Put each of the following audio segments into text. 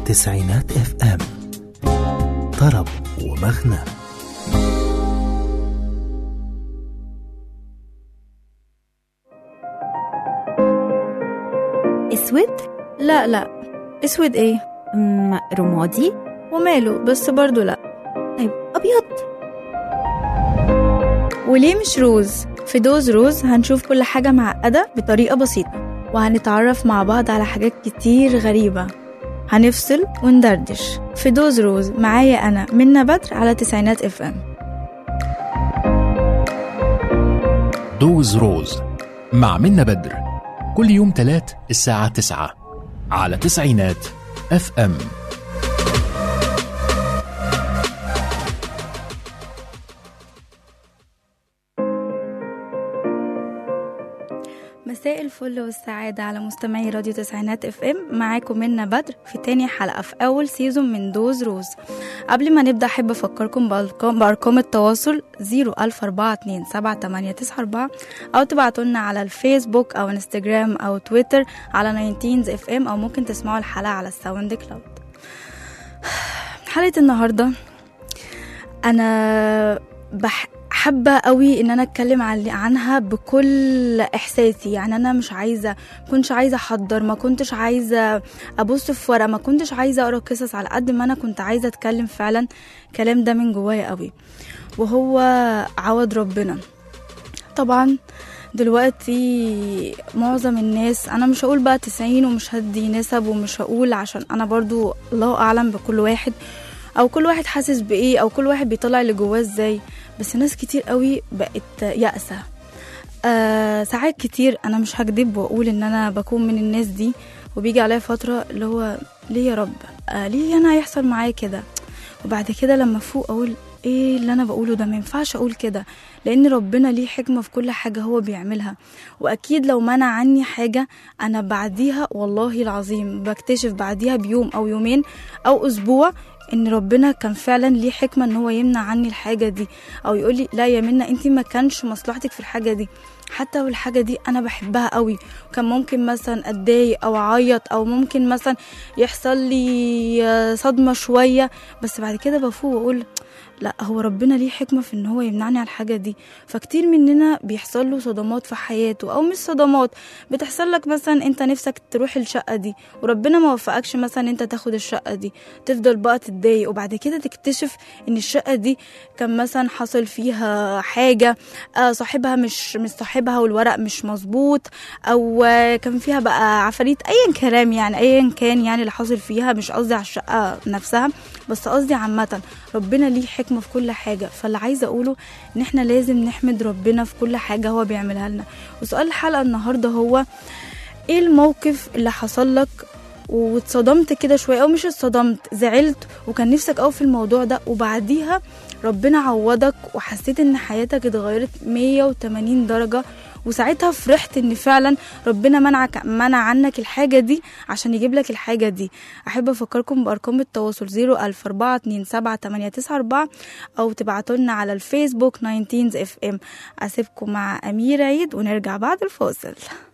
تسعينات اف ام طرب ومغنى اسود لا لا اسود ايه أم، رمادي وماله بس برضو لا طيب ابيض وليه مش روز في دوز روز هنشوف كل حاجة معقدة بطريقة بسيطة وهنتعرف مع بعض على حاجات كتير غريبة هنفصل وندردش في دوز روز معايا أنا منى بدر على تسعينات اف ام دوز روز مع منى بدر كل يوم تلات الساعة تسعة على تسعينات اف ام مساء الفل والسعادة على مستمعي راديو تسعينات اف ام معاكم منى بدر في تاني حلقة في أول سيزون من دوز روز قبل ما نبدأ أحب أفكركم بأرقام, بأرقام التواصل 004278994 أو تبعتولنا على الفيسبوك أو انستجرام أو تويتر على 19 اف ام أو ممكن تسمعوا الحلقة على الساوند كلاود حلقة النهاردة أنا بح حابة قوي ان انا اتكلم عن- عنها بكل احساسي يعني انا مش عايزة كنتش عايزة احضر ما كنتش عايزة ابص في ورقة ما كنتش عايزة اقرا قصص على قد ما انا كنت عايزة اتكلم فعلا كلام ده من جوايا قوي وهو عوض ربنا طبعا دلوقتي معظم الناس انا مش هقول بقى تسعين ومش هدي نسب ومش هقول عشان انا برضو الله اعلم بكل واحد او كل واحد حاسس بايه او كل واحد بيطلع اللي جواه ازاي بس ناس كتير قوي بقت يأسة آه ساعات كتير انا مش هكدب واقول ان انا بكون من الناس دي وبيجي عليا فترة اللي هو ليه يا رب آه ليه انا هيحصل معايا كده وبعد كده لما افوق اقول ايه اللي انا بقوله ده ما ينفعش اقول كده لان ربنا ليه حكمه في كل حاجه هو بيعملها واكيد لو منع عني حاجه انا بعديها والله العظيم بكتشف بعديها بيوم او يومين او اسبوع ان ربنا كان فعلا ليه حكمه ان هو يمنع عني الحاجه دي او يقول لي لا يا منى انت ما كانش مصلحتك في الحاجه دي حتى والحاجه دي انا بحبها قوي كان ممكن مثلا اتضايق او اعيط او ممكن مثلا يحصل لي آه، صدمه شويه بس بعد كده بفوق واقول لا هو ربنا ليه حكمة في ان هو يمنعني على الحاجة دي فكتير مننا بيحصل له صدمات في حياته او مش صدمات بتحصل لك مثلا انت نفسك تروح الشقة دي وربنا ما وفقكش مثلا انت تاخد الشقة دي تفضل بقى تتضايق وبعد كده تكتشف ان الشقة دي كان مثلا حصل فيها حاجة آه، صاحبها مش مش صاحبها والورق مش مظبوط او آه، كان فيها بقى عفاريت ايا كلام يعني ايا كان يعني اللي حاصل فيها مش قصدي على الشقة نفسها بس قصدي عامة ربنا ليه حكمة في كل حاجة فاللي عايزة أقوله إن إحنا لازم نحمد ربنا في كل حاجة هو بيعملها لنا وسؤال الحلقة النهاردة هو إيه الموقف اللي حصل لك واتصدمت كده شوية أو مش اتصدمت زعلت وكان نفسك أوي في الموضوع ده وبعديها ربنا عوضك وحسيت إن حياتك اتغيرت 180 درجة وساعتها فرحت ان فعلا ربنا منعك منع عنك الحاجه دي عشان يجيب لك الحاجه دي احب افكركم بارقام التواصل 004278994 او تبعتوا لنا على الفيسبوك 19 اف ام اسيبكم مع امير عيد ونرجع بعد الفاصل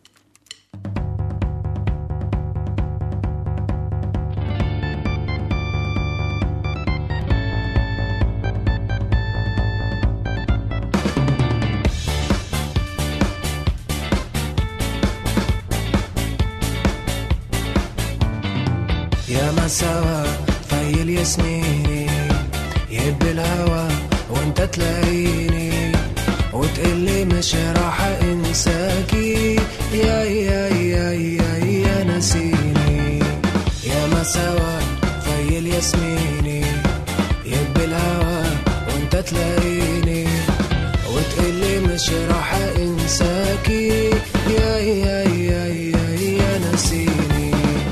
يا ما سوا في الياسميني يهب الهوى وانت تلاقيني وتقلي مش راح انساكي يا يا يا يا يا نسيني يا ما سوا في الياسميني يهب الهوى وانت تلاقيني وتقلي مش راح انساكي يا يا يا يا يا نسيني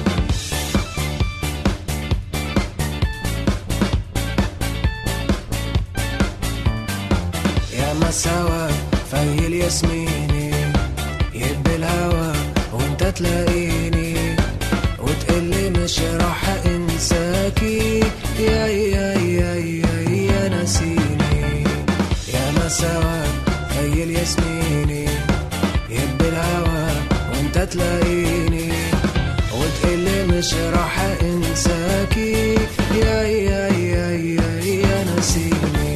يا ما سوا في الياسميني يهب الهوى وانت تلاقيني وتقلي مش راح انساكي يا يا يا يا يا نسيني يا ما سوا في الياسميني يهب الهوى وانت تلاقيني وتقلي مش راح انساكي انساكي يا يا يا يا يا نسيني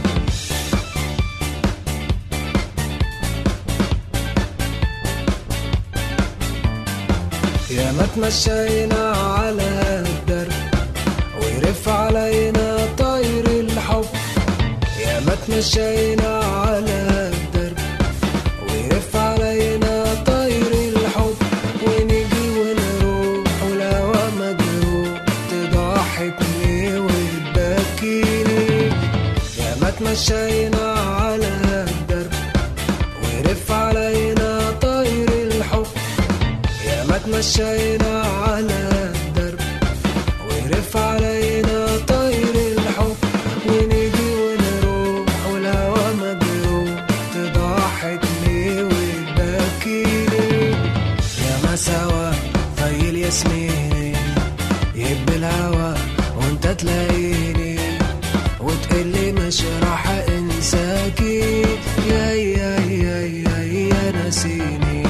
يا ما تمشينا على الدرب ويرف علينا طير الحب يا ما تمشينا على الدرب ويرف علينا طير الحب ونيجي ونروح والهوا مجروح تضحكني وتبكيني يا ما تمشينا على الدرب ويرف علينا طير الحب يا ما تمشينا على الدرب ويرف علينا طير الحب ونيجي ونروح والهوا مجروح تضحكني وتبكيني يا ما سوا في الياسمين يهب الهوا وانت تلاقيني وتقلي مش راح انساكي يا يا يا يا يا نسيني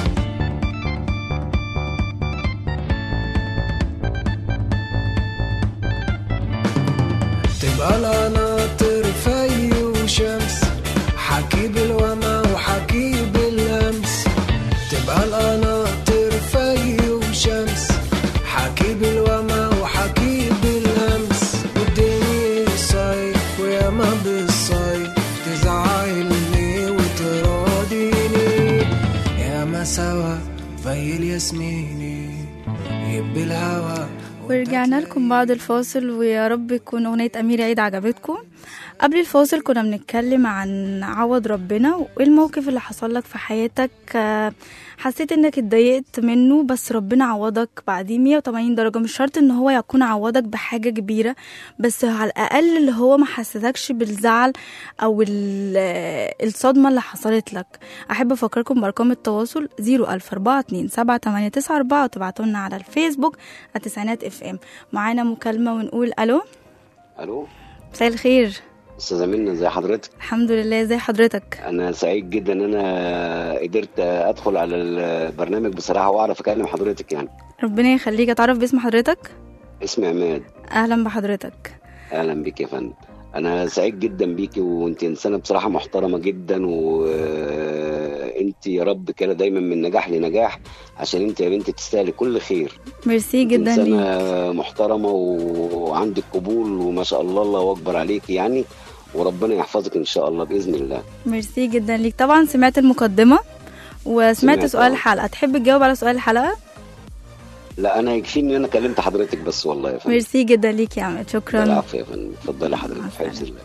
تبقى القناطر في وشمس حكي بالوما وحكي باللمس تبقى القناطر في وشمس حكي بالوما وحكي باللمس والدنيا صيف ويا ما بالصيف تزعلني وتراضيني يا ما سوا في الياسميني يبي الهوا ورجعنا لكم بعد الفاصل ويا رب تكون أغنية أمير عيد عجبتكم قبل الفاصل كنا بنتكلم عن عوض ربنا وايه الموقف اللي حصل لك في حياتك آه، حسيت انك اتضايقت منه بس ربنا عوضك بعديه 180 درجة مش شرط ان هو يكون عوضك بحاجة كبيرة بس على الأقل اللي هو ما حسسكش بالزعل أو ال- آه، الصدمة اللي حصلت لك أحب أفكركم بأرقام التواصل 004278994 وتبعتوا لنا على الفيسبوك التسعينات اف ام معانا مكالمة ونقول ألو الو مساء الخير استاذه منى زي حضرتك الحمد لله ازي حضرتك انا سعيد جدا ان انا قدرت ادخل على البرنامج بصراحه واعرف اكلم حضرتك يعني ربنا يخليك اتعرف باسم حضرتك اسمي عماد اهلا بحضرتك اهلا بيك يا فندم انا سعيد جدا بيكي وانت انسانه بصراحه محترمه جدا وانت يا رب كده دايما من نجاح لنجاح عشان انت يا بنتي تستاهلي كل خير ميرسي انت جدا ليك انسانه محترمه وعندك قبول وما شاء الله الله اكبر عليك يعني وربنا يحفظك ان شاء الله باذن الله ميرسي جدا ليك طبعا سمعت المقدمة وسمعت سمعت، سؤال اه. الحلقة تحب تجاوب على سؤال الحلقة لا انا يكفيني ان انا كلمت حضرتك بس والله يا فندم ميرسي جدا ليك يا عماد شكرا العفو يا فندم اتفضلي حضرتك مع في حفظ الله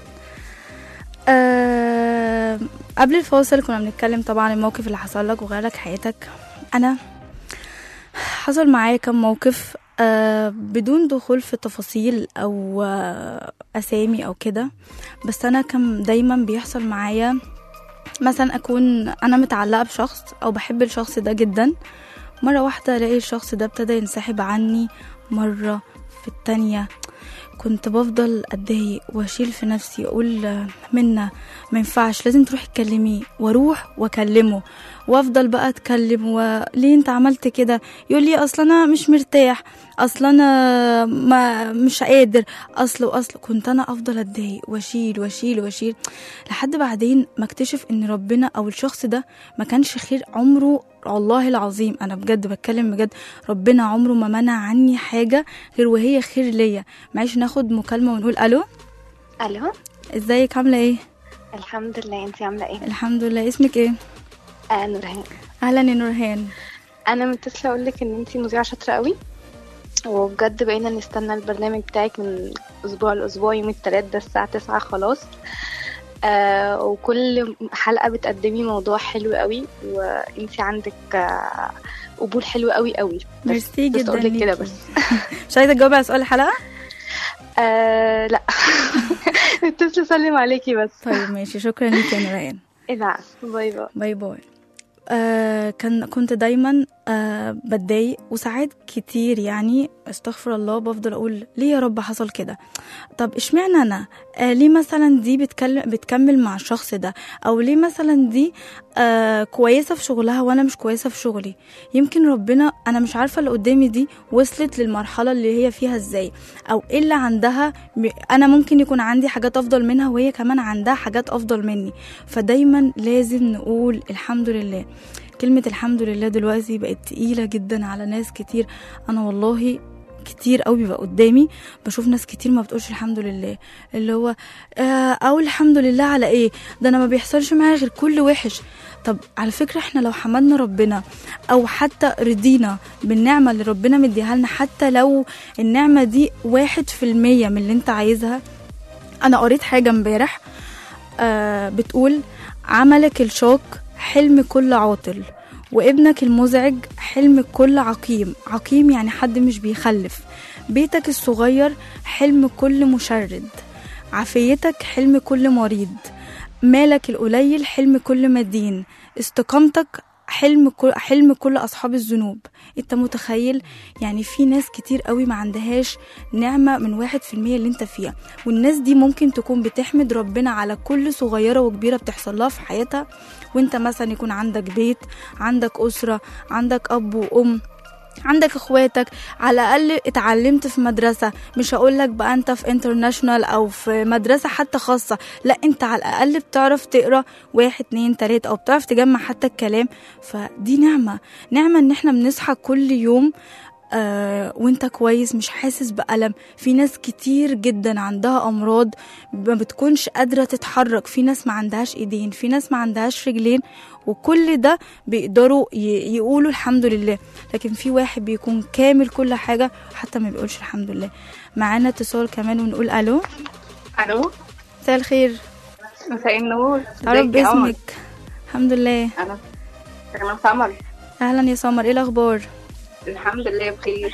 آه قبل الفاصل كنا بنتكلم طبعا الموقف اللي حصل لك وغيرلك حياتك انا حصل معايا كم موقف آه بدون دخول في تفاصيل او آه اسامي او كده بس انا كان دايما بيحصل معايا مثلا اكون انا متعلقه بشخص او بحب الشخص ده جدا مره واحده الاقي الشخص ده ابتدى ينسحب عني مره في التانية كنت بفضل اتضايق واشيل في نفسي اقول آه، منا ما ينفعش لازم تروحي تكلميه واروح واكلمه وافضل بقى اتكلم وليه انت عملت كده يقول لي اصل انا مش مرتاح اصل انا ما مش قادر اصل واصل كنت انا افضل اتضايق واشيل واشيل واشيل لحد بعدين ما اكتشف ان ربنا او الشخص ده ما كانش خير عمره والله العظيم انا بجد بتكلم بجد ربنا عمره ما منع عني حاجه غير وهي خير ليا معلش ناخد مكالمه ونقول الو الو ازيك عامله ايه الحمد لله انت عامله ايه الحمد لله اسمك ايه آه نورهان اهلا يا نورهان انا متصله اقول لك ان انت مذيعه شاطره قوي وبجد بقينا نستنى البرنامج بتاعك من اسبوع لاسبوع يوم الثلاث ده الساعه 9 خلاص آه وكل حلقه بتقدمي موضوع حلو قوي وانت عندك آه قبول حلو قوي قوي بس ميرسي بس جدا اقول لك كده ليكي. بس مش عايزه تجاوبي على سؤال الحلقه آه لا اتصل اسلم عليكي بس طيب ماشي شكرا ليك يا نورهان ايه ده باي باي باي باي آه كان كنت دايما آه بتضايق وساعات كتير يعني استغفر الله بفضل اقول ليه يا رب حصل كده طب اشمعنى انا آه ليه مثلا دي بتكلم بتكمل مع الشخص ده او ليه مثلا دي آه كويسه في شغلها وانا مش كويسه في شغلي يمكن ربنا انا مش عارفه اللي قدامي دي وصلت للمرحله اللي هي فيها ازاي او ايه اللي عندها ب- انا ممكن يكون عندي حاجات افضل منها وهي كمان عندها حاجات افضل مني فدايما لازم نقول الحمد لله كلمة الحمد لله دلوقتي بقت تقيلة جدا على ناس كتير أنا والله كتير قوي بيبقى قدامي بشوف ناس كتير ما بتقولش الحمد لله اللي هو آه اقول الحمد لله على ايه ده انا ما بيحصلش معايا غير كل وحش طب على فكرة احنا لو حمدنا ربنا او حتى رضينا بالنعمة اللي ربنا مديها لنا حتى لو النعمة دي واحد في المية من اللي انت عايزها انا قريت حاجة امبارح آه بتقول عملك الشاق حلم كل عاطل وابنك المزعج حلم كل عقيم عقيم يعني حد مش بيخلف بيتك الصغير حلم كل مشرد عافيتك حلم كل مريض مالك القليل حلم كل مدين استقامتك حلم كل حلم كل اصحاب الذنوب انت متخيل يعني في ناس كتير قوي ما عندهاش نعمه من واحد في المية اللي انت فيها والناس دي ممكن تكون بتحمد ربنا على كل صغيره وكبيره بتحصل لها في حياتها وانت مثلا يكون عندك بيت عندك اسره عندك اب وام عندك اخواتك على الاقل اتعلمت في مدرسه مش هقولك بقى انت في انترناشونال او في مدرسه حتى خاصه لا انت على الاقل بتعرف تقرا واحد اتنين تلاته او بتعرف تجمع حتى الكلام فدي نعمه نعمه ان احنا بنصحى كل يوم آه وانت كويس مش حاسس بألم في ناس كتير جدا عندها أمراض ما بتكونش قادرة تتحرك في ناس ما عندهاش ايدين في ناس ما عندهاش رجلين وكل ده بيقدروا ي- يقولوا الحمد لله لكن في واحد بيكون كامل كل حاجة حتى ما بيقولش الحمد لله معانا اتصال كمان ونقول ألو الو مساء الخير مساء النور تعرف ازيك يا قمر؟ باسمك الحمد لله انا انا سمر أهلا يا سمر ايه الأخبار الحمد لله بخير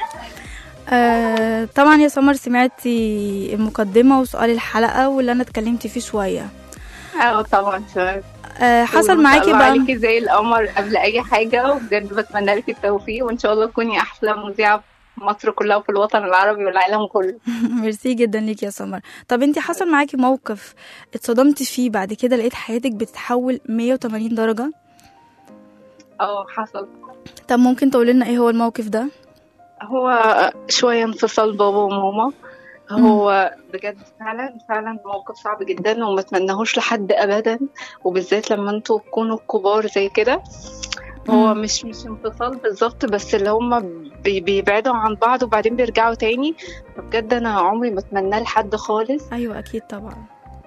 آه طبعا يا سمر سمعتي المقدمة وسؤال الحلقة واللي أنا اتكلمت فيه شوية اه طبعا سمعت آه حصل ما شاء معاكي الله بقى عليكي زي القمر قبل اي حاجه وبجد بتمنى لك التوفيق وان شاء الله تكوني احلى مذيعه في مصر كلها وفي الوطن العربي والعالم كله ميرسي جدا ليك يا سمر طب انتي حصل معاكي موقف اتصدمتي فيه بعد كده لقيت حياتك بتتحول 180 درجة اه حصل طب ممكن تقولي لنا ايه هو الموقف ده هو شويه انفصال بابا وماما هو بجد فعلا فعلا موقف صعب جدا وما اتمنهوش لحد ابدا وبالذات لما انتوا تكونوا كبار زي كده هو مم. مش مش انفصال بالظبط بس اللي هم بي بيبعدوا عن بعض وبعدين بيرجعوا تاني فبجد انا عمري ما اتمناه لحد خالص ايوه اكيد طبعا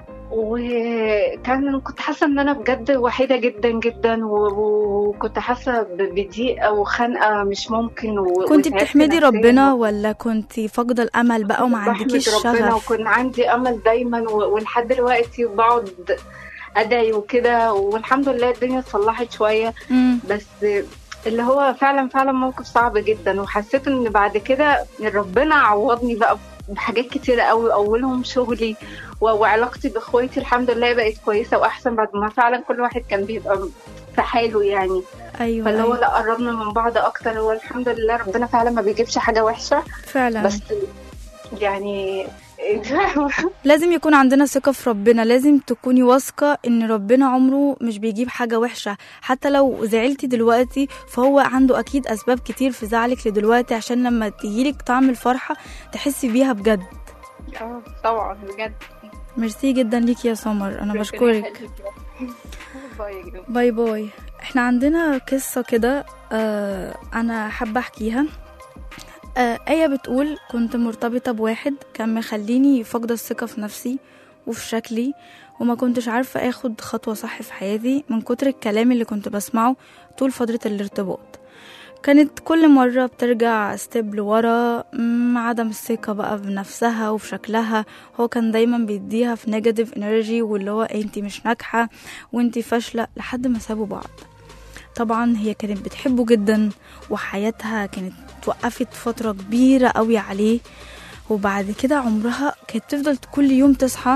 وكان كنت حاسه ان انا بجد وحيده جدا جدا و- وكنت حاسه ب- بضيقه وخنقه مش ممكن و- كنت وتعبت بتحمدي نفسياً. ربنا ولا كنت فاقدة الامل بقى وما بحمد عندكيش ربنا شغف وكان عندي امل دايما و- ولحد دلوقتي بقعد ادعي وكده والحمد لله الدنيا اتصلحت شويه مم. بس اللي هو فعلا فعلا موقف صعب جدا وحسيت ان بعد كده ربنا عوضني بقى بحاجات كتيرة قوي اولهم شغلي و- وعلاقتي باخواتي الحمد لله بقت كويسه واحسن بعد ما فعلا كل واحد كان بيبقى في حاله يعني ايوه, فاللي هو أيوة. لا قربنا من بعض اكتر والحمد لله ربنا فعلا ما بيجيبش حاجه وحشه فعلا بس يعني لازم يكون عندنا ثقة في ربنا لازم تكوني واثقة ان ربنا عمره مش بيجيب حاجة وحشة حتى لو زعلتي دلوقتي فهو عنده اكيد اسباب كتير في زعلك لدلوقتي عشان لما تجيلك طعم الفرحة تحسي بيها بجد اه طبعا بجد ميرسي جدا ليكي يا سمر انا بشكرك باي يا جماعة. باي باي احنا عندنا قصة كده آه انا حابة احكيها آه آية بتقول كنت مرتبطة بواحد كان مخليني فاقدة الثقة في نفسي وفي شكلي وما كنتش عارفة اخد خطوة صح في حياتي من كتر الكلام اللي كنت بسمعه طول فترة الارتباط كانت كل مرة بترجع ستيب لورا مم، عدم الثقة بقى بنفسها وفي شكلها هو كان دايما بيديها في نيجاتيف انرجي واللي هو انتي مش ناجحة وانتي فاشلة لحد ما سابوا بعض طبعا هي كانت بتحبه جدا وحياتها كانت توقفت فترة كبيرة قوي عليه وبعد كده عمرها كانت تفضل كل يوم تصحى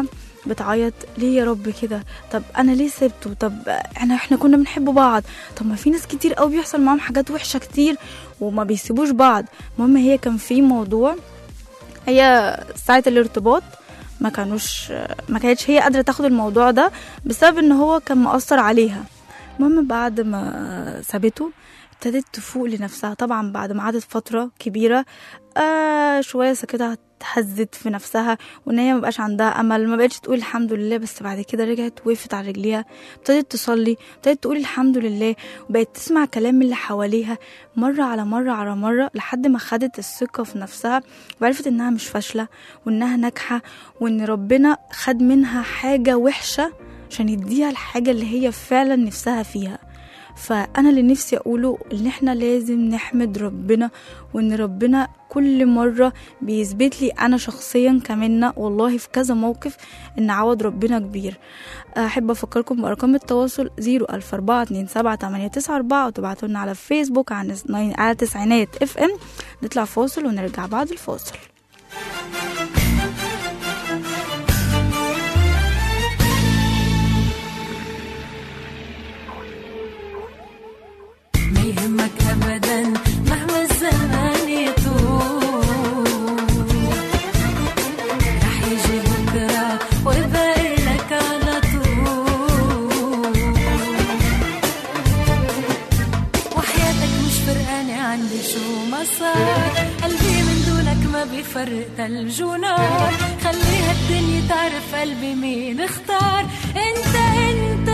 بتعيط ليه يا رب كده طب انا ليه سبته طب احنا احنا كنا بنحب بعض طب ما في ناس كتير قوي بيحصل معاهم حاجات وحشه كتير وما بيسيبوش بعض المهم هي كان في موضوع هي ساعه الارتباط ما كانوش ما كانتش هي قادره تاخد الموضوع ده بسبب ان هو كان مأثر عليها المهم بعد ما سابته ابتدت تفوق لنفسها طبعا بعد ما قعدت فتره كبيره آه شويه سكتها اتهزت في نفسها وان هي مبقاش عندها امل ما بقتش تقول الحمد لله بس بعد كده رجعت وقفت على رجليها ابتدت تصلي ابتدت تقول الحمد لله وبقت تسمع كلام اللي حواليها مره على مره على مره لحد ما خدت الثقه في نفسها وعرفت انها مش فاشله وانها ناجحه وان ربنا خد منها حاجه وحشه عشان يديها الحاجه اللي هي فعلا نفسها فيها فانا اللي نفسي اقوله ان احنا لازم نحمد ربنا وان ربنا كل مره بيثبت لي انا شخصيا كمنة والله في كذا موقف ان عوض ربنا كبير احب افكركم بارقام التواصل 004278994 وتبعتوا لنا على فيسبوك عن على تسعينات اف ام نطلع فاصل ونرجع بعد الفاصل ما يهمك ابدا مهما الزمان يطول رح يجي بكره ويبقى لك على طول وحياتك مش فرقانة عندي شو ما صار قلبي من دونك ما بيفرق ثلج ونار خليها الدنيا تعرف قلبي مين اختار انت انت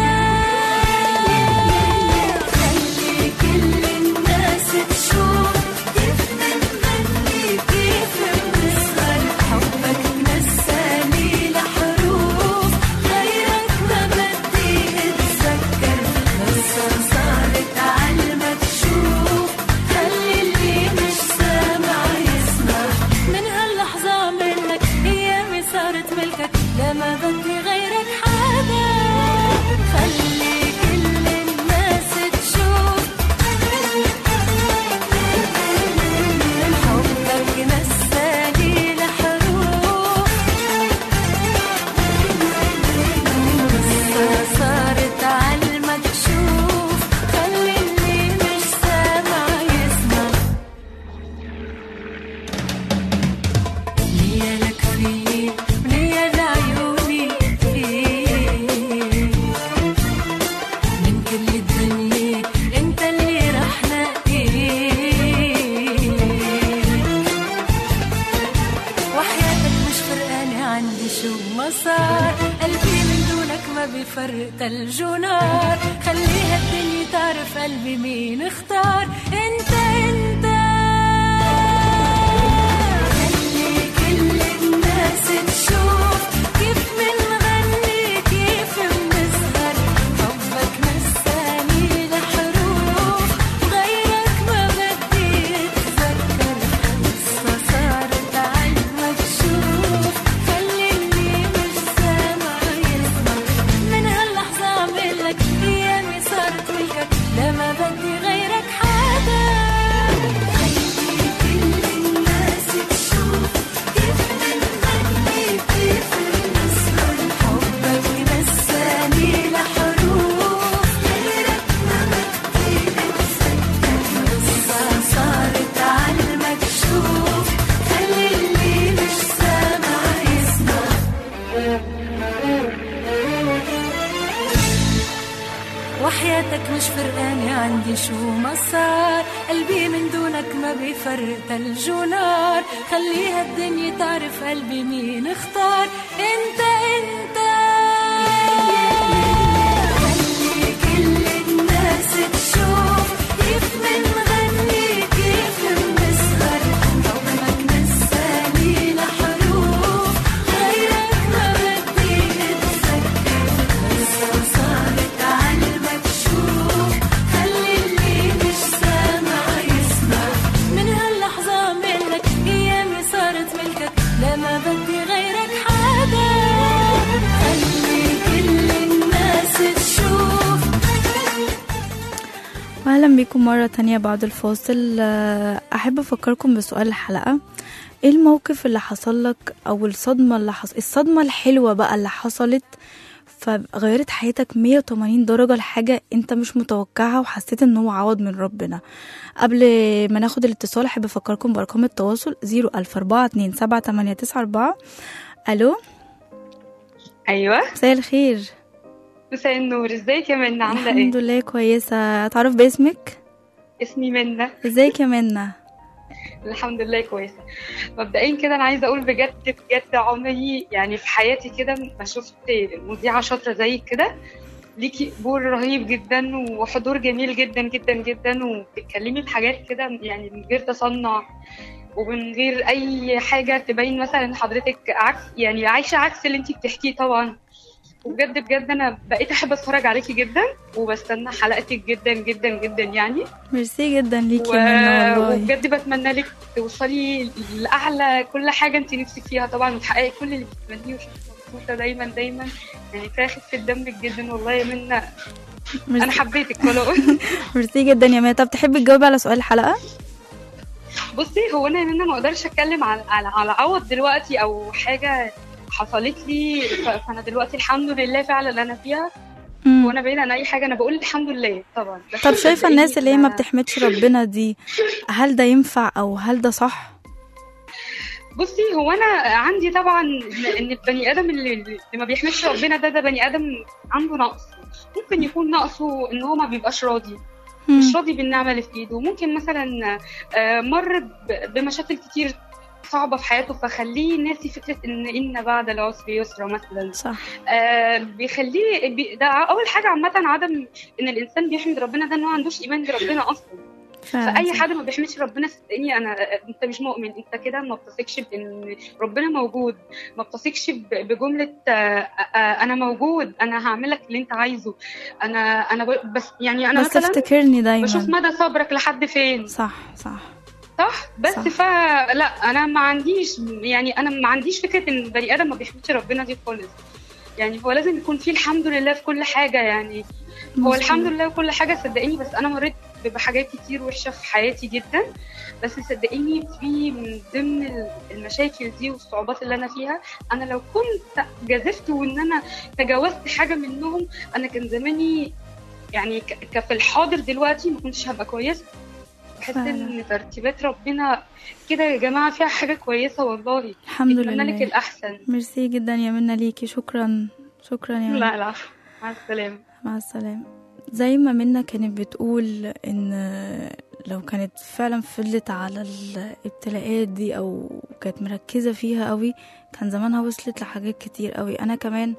خلي كل الناس تشوف كيف بنغني كيف بنسهر حبك نساني لحروف غيرك ما بدي اتذكر بس صارت علمك شوف خلي اللي مش سامع يسمع من هاللحظة منك ايامي صارت ملكك لا ما بدي غيرك حدا خلي كل الناس تشوف حبك نساني لحروف قصة صارت علمك شوف خلي اللي مش سامع يسمع ليا لك فيه وليا لعيوني فيه من كل الدنيا انت اللي رح نقيه وحياتك مش فرقانة عندي شو ما صار قلبي من دونك ما بيفرق تلج ونار خليها الدنيا تعرف قلبي مين اختار انت انت خلي كل الناس تشوف كيف منغني كيف بنسهر حبك نساني لحروف غيرك ما بدي اتذكر قصة صارت علمك شوف خلي اللي مش سامع يسمع من هاللحظة عملك ايامي صارت ملكك لا ما بدي غيرك حدا خلي كل الناس تشوف كيف بنغني كيف بنسهر حبك نساني لحروف غيرك ما بدي اتذكر قصة صارت علمك شوف خلي اللي مش سامع يسمع وحياتك مش فرقانة عندي شو ما صار قلبي من دونك ما بيفرق تلج ونار خليها الدنيا تعرف قلبي مين اختار انت انت خلي كل الناس تشوف كيف منغني كيف بنسهر حبك نساني لحروف غيرك ما بدي اتذكر قصة صارت علمك شوف خلي اللي مش سامع يسمع من هاللحظة منك ايامي صارت ملكك لا ما بدي غيرك حدا خلي كل الناس تشوف اهلا بيكم مرة تانية بعد الفاصل آه، احب افكركم بسؤال الحلقة ايه الموقف اللي حصل لك او الصدمة اللي حصل الصدمة الحلوة بقى اللي حصلت فغيرت حياتك 180 درجة لحاجة انت مش متوقعها وحسيت ان هو عوض من ربنا قبل ما ناخد الاتصال احب افكركم بارقام التواصل 004278994 الو ايوه مساء الخير مساء النور ازيك يا منى عامله الحمد ايه لله كويسة اتعرف باسمك اسمي منى ازيك يا منى الحمد لله كويسه مبدئيا كده انا عايزه اقول بجد بجد عمري يعني في حياتي كده ما شفت مذيعه شاطره زيك كده ليكي قبول رهيب جدا وحضور جميل جدا جدا جدا وبتتكلمي بحاجات كده يعني من غير تصنع ومن غير اي حاجه تبين مثلا ان حضرتك عكس يعني عايشه عكس اللي انت بتحكيه طبعا وبجد بجد انا بقيت احب اتفرج عليكي جدا وبستنى حلقتك جدا جدا جدا يعني ميرسي جدا ليكي و- يا منى والله وبجد بتمنى لك توصلي لاعلى كل حاجه انت نفسك فيها طبعا وتحققي كل اللي بتتمنيه وتبقي مبسوطه دايما دايما يعني فيها خفه دمك جدا والله يا منى انا ميرسي, حبيتك ولو ميرسي جدا يا منى طب تحبي تجاوبي على سؤال الحلقة بصي هو انا يا منى ما اقدرش اتكلم على على, على عوض دلوقتي او حاجه حصلت لي ف- فانا دلوقتي الحمد لله فعلا انا فيها مم. وانا بعيد عن اي حاجه انا بقول الحمد لله طبعا بس طب شايفة الناس اللي هي ما أنا- بتحمدش ربنا دي هل ده ينفع او هل ده صح؟ بصي هو انا عندي طبعا ان إن البني ادم اللي, اللي ما بيحمدش ربنا ده ده بني ادم عنده نقص ممكن يكون نقصه ان هو ما بيبقاش راضي مم. مش راضي بالنعمه اللي في ايده ممكن مثلا آه، مر ب- بمشاكل كتير صعبه في حياته فخليه ناسي فكره ان ان بعد العسر يسرا مثلا صح آه بيخليه بي ده اول حاجه عامه عدم ان الانسان بيحمد ربنا ده ان هو ما عندوش ايمان بربنا اصلا فعلا فاي صح. حد ما بيحمدش ربنا صدقني انا انت مش مؤمن انت كده ما بتثقش بان ربنا موجود ما بتثقش ب- بجمله آه، آه، انا موجود انا هعمل لك اللي انت عايزه انا انا ب- بس يعني انا بس مثلا افتكرني بشوف دايما مدى صبرك لحد فين صح صح صح بس صح. فلا انا ما عنديش يعني انا ما عنديش فكره ان البني ادم ما بيحمدش ربنا دي خالص يعني هو لازم يكون فيه الحمد لله في كل حاجه يعني هو مظبوط. الحمد لله وكل حاجه صدقيني بس انا مريت بحاجات كتير وحشه في حياتي جدا بس صدقيني في من ضمن المشاكل دي والصعوبات اللي انا فيها انا لو كنت جازفت وان انا تجاوزت حاجه منهم انا كان زماني يعني ك- ك- في الحاضر دلوقتي ما كنتش هبقى كويسه بحس فعلا. ان ترتيبات ربنا كده يا جماعه فيها حاجه كويسه والله الحمد بتمنى لك لله الأحسن ميرسي جدا يا منى ليكي شكرا شكرا يا منى لا لا مع السلامة مع السلامة زي ما منى كانت بتقول ان لو كانت فعلا فضلت على الابتلاءات دي او كانت مركزة فيها قوي كان زمانها وصلت لحاجات كتير قوي انا كمان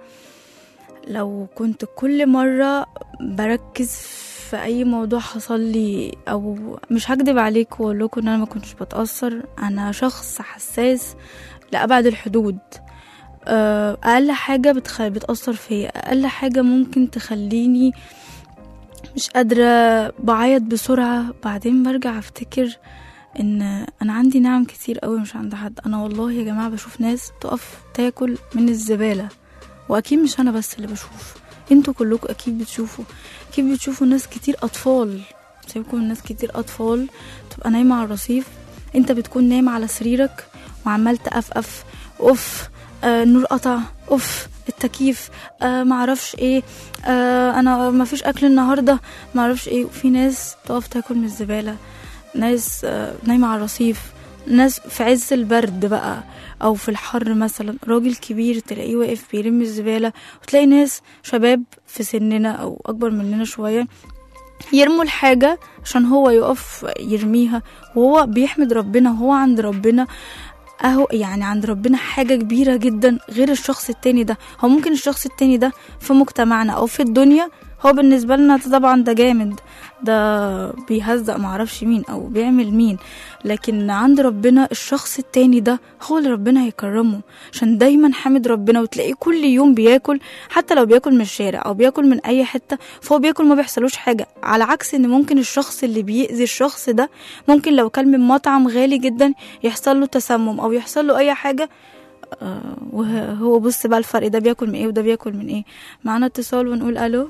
لو كنت كل مرة بركز في اي موضوع حصل لي او مش هكدب عليك واقول لكم ان انا ما كنتش بتأثر انا شخص حساس لأبعد الحدود آه، اقل حاجه بتخ... بتاثر فيا اقل حاجه ممكن تخليني مش قادره بعيط بسرعه بعدين برجع افتكر ان انا عندي نعم كتير قوي مش عند حد انا والله يا جماعه بشوف ناس تقف تاكل من الزباله واكيد مش انا بس اللي بشوف انتوا كلكم اكيد بتشوفوا اكيد بتشوفوا ناس كتير اطفال سيبكم من ناس كتير اطفال تبقى نايمه على الرصيف انت بتكون نايم على سريرك وعمال تقفقف اوف آه النور قطع اوف التكييف آه معرفش ايه آه انا مفيش اكل النهارده معرفش ايه وفي ناس تقف تاكل من الزباله ناس آه نايمه على الرصيف ناس في عز البرد بقى او في الحر مثلا راجل كبير تلاقيه واقف بيلم الزباله وتلاقي ناس شباب في سننا او اكبر مننا شويه يرموا الحاجة عشان هو يقف يرميها وهو بيحمد ربنا وهو عند ربنا اهو يعني عند ربنا حاجة كبيرة جدا غير الشخص التاني ده هو ممكن الشخص التاني ده في مجتمعنا او في الدنيا هو بالنسبة لنا ده طبعا ده جامد ده بيهزق معرفش مين او بيعمل مين لكن عند ربنا الشخص التاني ده هو اللي ربنا هيكرمه عشان دايما حامد ربنا وتلاقيه كل يوم بياكل حتى لو بياكل من الشارع او بياكل من اي حتة فهو بياكل ما بيحصلوش حاجة على عكس ان ممكن الشخص اللي بيأذي الشخص ده ممكن لو كان من مطعم غالي جدا يحصل له تسمم او يحصل له اي حاجة آه وهو بص بقى الفرق ده بياكل من ايه وده بياكل من ايه معانا اتصال ونقول الو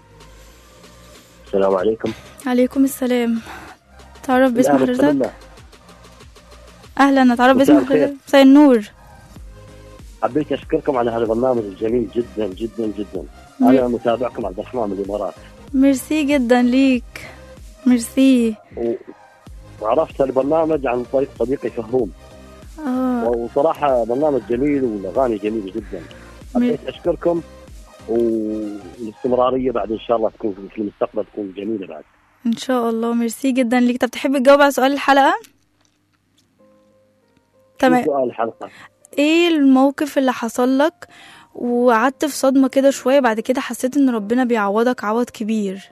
السلام عليكم عليكم السلام تعرف باسم لا، حضرتك بسم الله. اهلا اتعرف مساء باسمك الخير. مساء النور حبيت اشكركم على هذا البرنامج الجميل جدا جدا جدا مم. انا متابعكم عبد الرحمن من الامارات ميرسي جدا ليك ميرسي و- وعرفت البرنامج عن طريق صديقي فهوم اه وصراحه برنامج جميل والاغاني جميله جدا حبيت اشكركم والاستمراريه بعد ان شاء الله تكون في المستقبل تكون جميله بعد ان شاء الله ميرسي جدا ليك طب تحب تجاوب على سؤال الحلقه تمام شو سؤال الحلقه ايه الموقف اللي حصل لك وقعدت في صدمه كده شويه بعد كده حسيت ان ربنا بيعوضك عوض كبير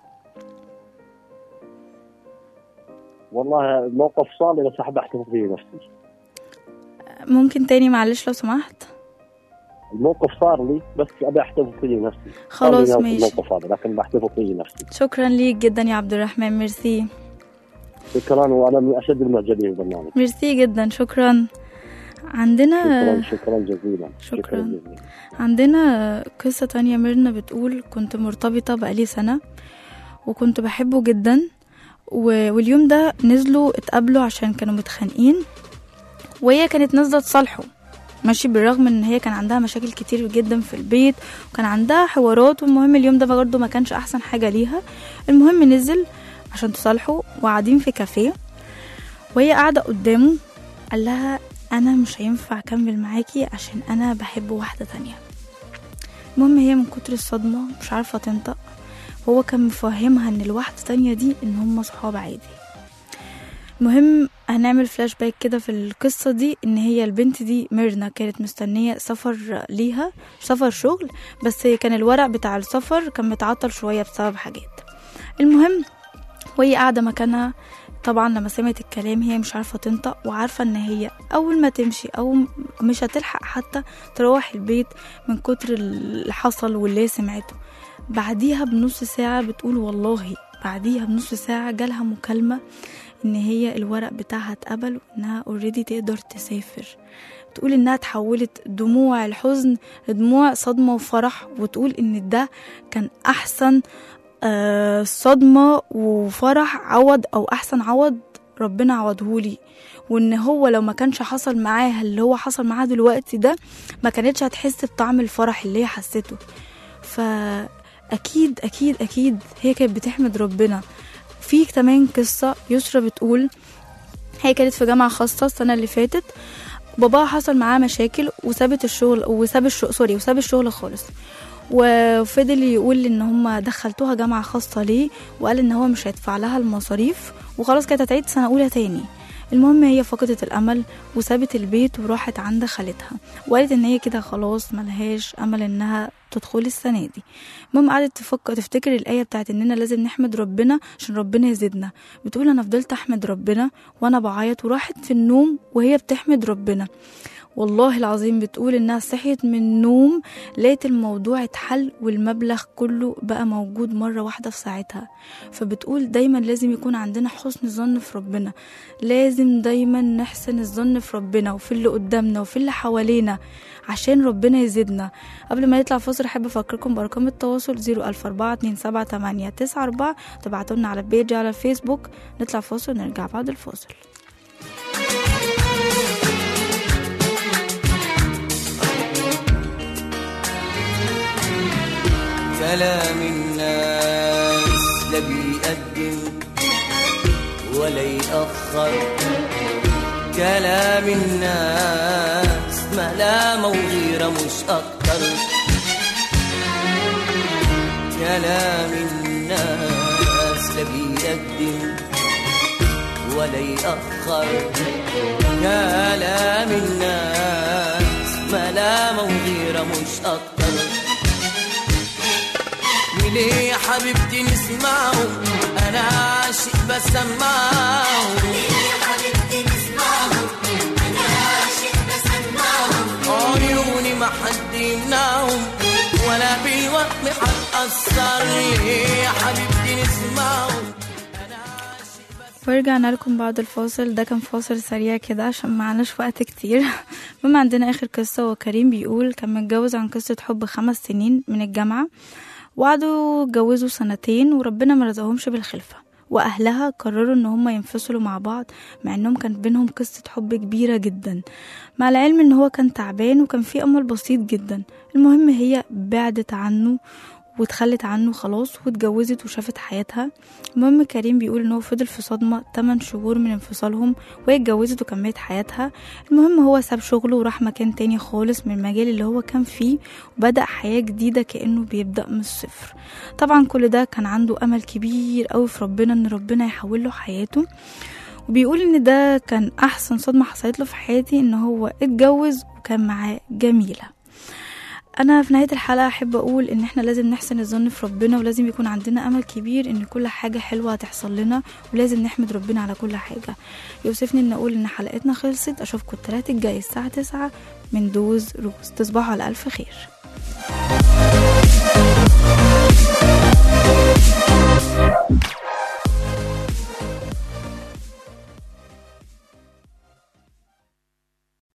والله الموقف صار لي بس احب احتفظ فيه نفسي ممكن تاني معلش لو سمحت الموقف صار لي بس ابي احتفظ فيه نفسي خلاص صار لي ماشي. الموقف هذا لكن بحتفظ فيه نفسي شكرا ليك جدا يا عبد الرحمن ميرسي شكرا وانا من اشد المعجبين بالبرنامج ميرسي جدا شكرا عندنا شكرا شكرا جزيلا شكراً. جزيلا عندنا قصة تانية ميرنا بتقول كنت مرتبطة بقالي سنة وكنت بحبه جدا و- واليوم ده نزلوا اتقابلوا عشان كانوا متخانقين وهي كانت نازلة تصالحه ماشي بالرغم ان هي كان عندها مشاكل كتير جدا في البيت وكان عندها حوارات والمهم اليوم ده برضه ما كانش احسن حاجة ليها المهم نزل عشان تصالحوا وقاعدين في كافيه وهي قاعدة قدامه قال لها انا مش هينفع اكمل معاكي عشان انا بحب واحدة تانية المهم هي من كتر الصدمة مش عارفة تنطق هو كان مفهمها ان الواحدة تانية دي ان هم صحاب عادي المهم هنعمل فلاش باك كده في القصة دي ان هي البنت دي ميرنا كانت مستنية سفر ليها سفر شغل بس كان الورق بتاع السفر كان متعطل شوية بسبب حاجات المهم وهي قاعدة مكانها طبعا لما سمعت الكلام هي مش عارفة تنطق وعارفة ان هي اول ما تمشي او مش هتلحق حتى تروح البيت من كتر اللي حصل واللي سمعته بعديها بنص ساعة بتقول والله بعديها بنص ساعة جالها مكالمة ان هي الورق بتاعها اتقبل وانها اوريدي تقدر تسافر تقول انها تحولت دموع الحزن لدموع صدمة وفرح وتقول ان ده كان احسن آه، صدمة وفرح عوض او احسن عوض ربنا عوضهولي وان هو لو ما كانش حصل معاها اللي هو حصل معاها دلوقتي ده ما كانتش هتحس بطعم الفرح اللي هي حسته فاكيد اكيد اكيد هي كانت بتحمد ربنا في كمان قصة يسرا بتقول هي كانت في جامعة خاصة السنة اللي فاتت باباها حصل معاه مشاكل وسابت الشغل وساب الشغل سوري وساب الشغل خالص وفضل يقول ان هم دخلتوها جامعة خاصة ليه وقال ان هو مش هيدفع لها المصاريف وخلاص كانت هتعيد سنة اولى تاني المهم هي فقدت الامل وسابت البيت وراحت عند خالتها وقالت ان هي كده خلاص ملهاش امل انها تدخل السنه دي المهم قعدت تفكر تفتكر الايه بتاعت اننا لازم نحمد ربنا عشان ربنا يزيدنا بتقول انا فضلت احمد ربنا وانا بعيط وراحت في النوم وهي بتحمد ربنا والله العظيم بتقول انها صحيت من النوم لقيت الموضوع اتحل والمبلغ كله بقى موجود مرة واحدة في ساعتها فبتقول دايما لازم يكون عندنا حسن ظن في ربنا لازم دايما نحسن الظن في ربنا وفي اللي قدامنا وفي اللي حوالينا عشان ربنا يزيدنا قبل ما نطلع فاصل احب افكركم بارقام التواصل 004278994 تبعتوا لنا على البيج على الفيسبوك نطلع فاصل ونرجع بعد الفاصل كلام الناس لا بيقدم ولا يأخر كلام الناس ملامة وغيرة مش أكتر كلام الناس لا بيقدم ولا يأخر كلام الناس ملامة وغيرة مش أكتر وليه يا حبيبتي نسمعه انا عاشق بسمعه عيوني ما حد يمنعهم ولا بالوهم هتأثر ليه يا حبيبتي نسمعهم ورجعنا لكم بعد الفاصل ده كان فاصل سريع كده عشان معناش وقت كتير المهم عندنا اخر قصة وكريم بيقول كان متجوز عن قصة حب خمس سنين من الجامعة وقعدوا اتجوزوا سنتين وربنا ما رزقهمش بالخلفة واهلها قرروا ان هم ينفصلوا مع بعض مع انهم كان بينهم قصة حب كبيرة جدا مع العلم ان هو كان تعبان وكان في امل بسيط جدا المهم هي بعدت عنه واتخلت عنه خلاص واتجوزت وشافت حياتها المهم كريم بيقول ان هو فضل في صدمة 8 شهور من انفصالهم وهي اتجوزت وكملت حياتها المهم هو ساب شغله وراح مكان تاني خالص من المجال اللي هو كان فيه وبدأ حياة جديدة كأنه بيبدأ من الصفر طبعا كل ده كان عنده أمل كبير قوي في ربنا ان ربنا يحول له حياته وبيقول ان ده كان احسن صدمة حصلت له في حياتي ان هو اتجوز وكان معاه جميلة انا في نهايه الحلقه احب اقول ان احنا لازم نحسن الظن في ربنا ولازم يكون عندنا امل كبير ان كل حاجه حلوه هتحصل لنا ولازم نحمد ربنا على كل حاجه يوسفني ان اقول ان حلقتنا خلصت اشوفكم التلات الجاي الساعه 9 من دوز روز تصبحوا على الف خير